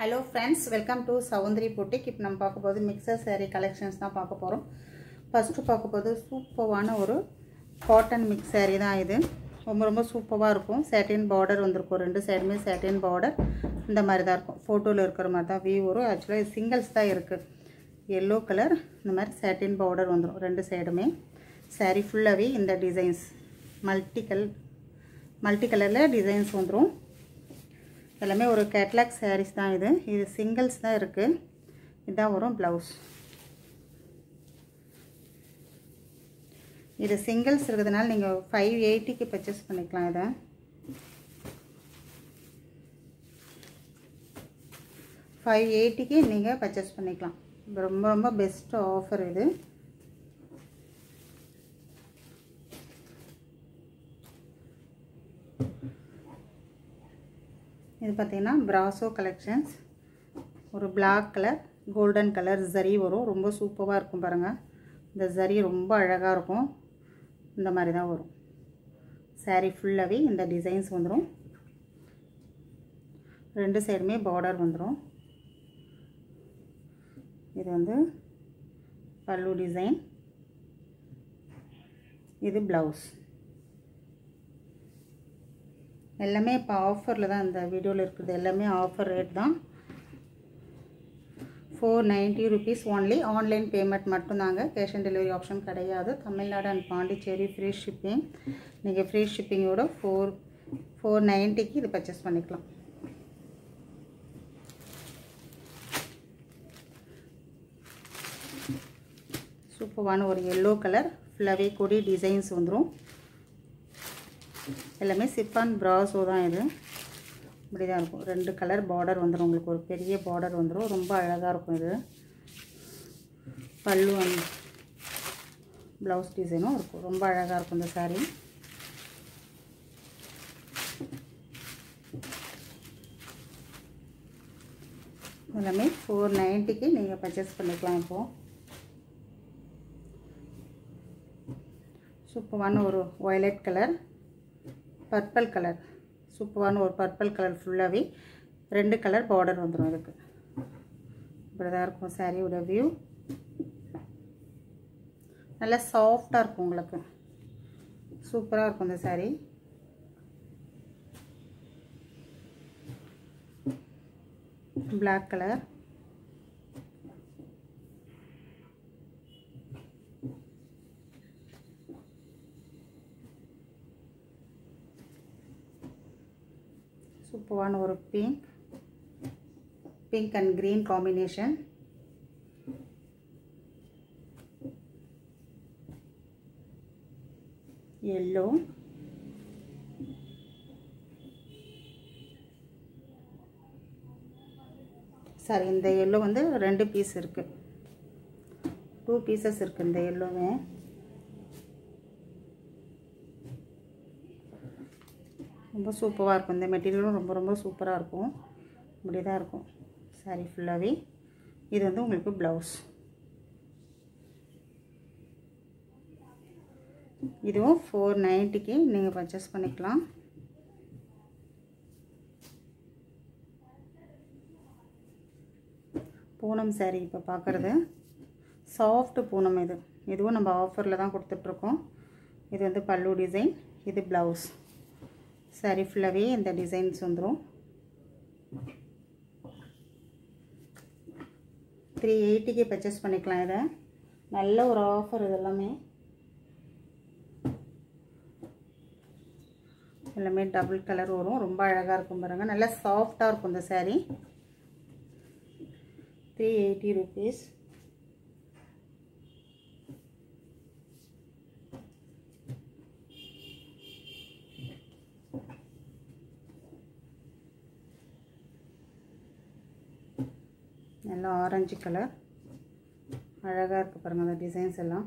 hello friends welcome to Soundari boutique இப்போ நம்ம பார்க்க போது மிக்சர் saree கலெக்ஷன்ஸ் தான் பார்க்க போகிறோம் ஃபஸ்ட்டு பார்க்க போது சூப்பரான ஒரு காட்டன் மிக்ஸ் saree தான் இது ரொம்ப ரொம்ப சூப்பராக இருக்கும் சேட்டின் பார்டர் வந்திருக்கும் ரெண்டு சைடுமே சேட்டின் பார்டர் இந்த மாதிரி தான் இருக்கும் ஃபோட்டோவில் இருக்கிற மாதிரி தான் வியூ வரும் ஆக்சுவலாக இது சிங்கிள்ஸ் தான் இருக்குது எல்லோ கலர் இந்த மாதிரி சேட்டின் பார்டர் வந்துடும் ரெண்டு சைடுமே saree ஃபுல்லாகவே இந்த டிசைன்ஸ் மல்டி கல் மல்டி கலரில் டிசைன்ஸ் வந்துடும் எல்லாமே ஒரு கேட்லாக் சாரீஸ் தான் இது இது சிங்கிள்ஸ் தான் இருக்குது இதுதான் வரும் ப்ளவுஸ் இது சிங்கிள்ஸ் இருக்கிறதுனால நீங்கள் ஃபைவ் எயிட்டிக்கு பர்ச்சேஸ் பண்ணிக்கலாம் இதை ஃபைவ் எயிட்டிக்கு நீங்கள் பர்ச்சேஸ் பண்ணிக்கலாம் ரொம்ப ரொம்ப பெஸ்ட் ஆஃபர் இது இது பார்த்திங்கன்னா பிராசோ கலெக்ஷன்ஸ் ஒரு black colour golden colour zari வரும் ரொம்ப சூப்பராக இருக்கும் பாருங்கள் இந்த ஜரி ரொம்ப அழகாக இருக்கும் இந்த மாதிரி தான் வரும் சாரீ ஃபுல்லாகவே இந்த டிசைன்ஸ் வந்துடும் ரெண்டு சைடுமே பார்டர் வந்துடும் இது வந்து பல்லு டிசைன் இது ப்ளவுஸ் எல்லாமே இப்போ ஆஃபரில் தான் இந்த வீடியோவில் இருக்குது எல்லாமே ஆஃபர் ரேட் தான் four ninety rupees only online payment மட்டும்தாங்க கேஷ் ஆன் டெலிவரி ஆப்ஷன் கிடையாது Tamil Nadu and Pondicherry free shipping நீங்கள் ஃப்ரீ ஷிப்பிங்கோட ஃபோர் ஃபோர் நைன்ட்டிக்கு இது பர்ச்சேஸ் பண்ணிக்கலாம் சூப்பரான ஒரு எல்லோ கலர் ஃபுல்லாகவே கொடி டிசைன்ஸ் வந்துடும் எல்லாமே சிப்பான் ப்ராஸோ தான் இது இப்படி தான் இருக்கும் ரெண்டு கலர் பார்டர் வந்துடும் உங்களுக்கு ஒரு பெரிய பார்டர் வந்துடும் ரொம்ப அழகாக இருக்கும் இது பல்லு அண்ட் ப்ளவுஸ் டிசைனும் இருக்கும் ரொம்ப அழகாக இருக்கும் இந்த சாரீ எல்லாமே ஃபோர் நைன்ட்டிக்கு நீங்கள் பர்ச்சேஸ் பண்ணிக்கலாம் இப்போது சூப்பரான ஒரு வயலட் கலர் பர்பிள் கலர் சூப்பரான ஒரு பர்பிள் கலர் ஃபுல்லாகவே ரெண்டு கலர் பார்டர் வந்துடும் அதுக்கு இப்படி தான் இருக்கும் சாரியோட வியூ நல்லா சாஃப்டாக இருக்கும் உங்களுக்கு சூப்பராக இருக்கும் இந்த சாரீ பிளாக் கலர் சூப்பரான ஒரு pink pink and green combination yellow sari இந்த எல்லோ வந்து ரெண்டு பீஸ் இருக்குது டூ பீசஸ் இருக்குது இந்த எல்லோவே ரொம்ப சூப்பராக இருக்கும் இந்த மெட்டீரியலும் ரொம்ப ரொம்ப சூப்பராக இருக்கும் இப்படி தான் இருக்கும் சாரீ ஃபுல்லாகவே இது வந்து உங்களுக்கு ப்ளவுஸ் இதுவும் ஃபோர் நைன்ட்டிக்கு நீங்கள் பர்ச்சேஸ் பண்ணிக்கலாம் பூனம் சாரீ இப்போ பார்க்குறது சாஃப்ட் பூனம் இது இதுவும் நம்ம ஆஃபரில் தான் கொடுத்துட்ருக்கோம் இது வந்து பல்லு டிசைன் இது ப்ளவுஸ் சாரி ஃபுல்லாகவே இந்த டிசைன்ஸ் வந்துடும் த்ரீ எயிட்டிக்கு பர்ச்சேஸ் பண்ணிக்கலாம் இதை நல்ல ஒரு ஆஃபர் இது எல்லாமே எல்லாமே டபுள் கலர் வரும் ரொம்ப அழகாக இருக்கும் பாருங்கள் நல்லா சாஃப்டாக இருக்கும் இந்த சாரீ த்ரீ எயிட்டி ருபீஸ் நல்லா ஆரஞ்சு கலர் அழகாக இருக்குது பாருங்கள் அந்த டிசைன்ஸ் எல்லாம்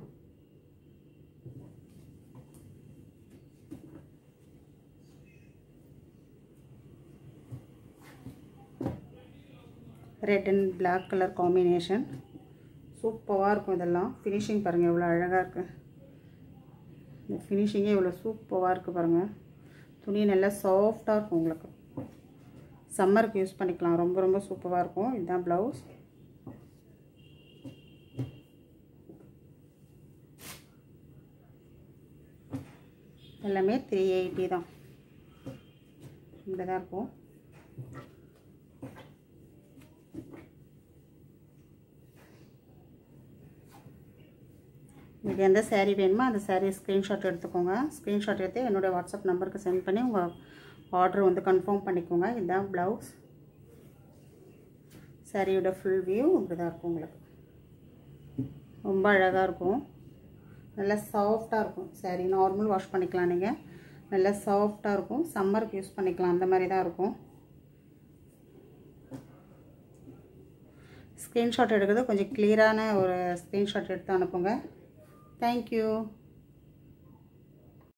red and black colour combination சூப்பராக இருக்கும் இதெல்லாம் ஃபினிஷிங் பாருங்கள் எவ்வளோ அழகாக இருக்குது இந்த ஃபினிஷிங்கே இவ்வளோ சூப்பராக இருக்குது பாருங்கள் துணி நல்லா சாஃப்டாக இருக்கும் உங்களுக்கு சம்மருக்கு யூஸ் பண்ணிக்கலாம் ரொம்ப ரொம்ப சூப்பராக இருக்கும் இதுதான் ப்ளவுஸ் எல்லாமே த்ரீ எயிட்டி தான் இப்படி தான் இருக்கும் இது எந்த சேரீ வேணுமோ அந்த சேரீ ஸ்க்ரீன்ஷாட் எடுத்துக்கோங்க ஸ்க்ரீன்ஷாட் எடுத்து என்னுடைய வாட்ஸ்அப் நம்பருக்கு சென்ட் பண்ணி உங்கள் ஆர்டர் வந்து கன்ஃபார்ம் பண்ணிக்கோங்க இதுதான் ப்ளவுஸ் சாரியோட ஃபுல் வியூ இப்படி தான் இருக்கும் உங்களுக்கு ரொம்ப அழகாக இருக்கும் நல்லா சாஃப்டாக இருக்கும் சாரி நார்மல் வாஷ் பண்ணிக்கலாம் நீங்கள் நல்லா சாஃப்டாக இருக்கும் சம்மருக்கு யூஸ் பண்ணிக்கலாம் அந்த மாதிரி தான் இருக்கும் ஸ்க்ரீன்ஷாட் எடுக்கிறது கொஞ்சம் கிளியரான ஒரு ஸ்க்ரீன்ஷாட் எடுத்து அனுப்புங்க தேங்க்யூ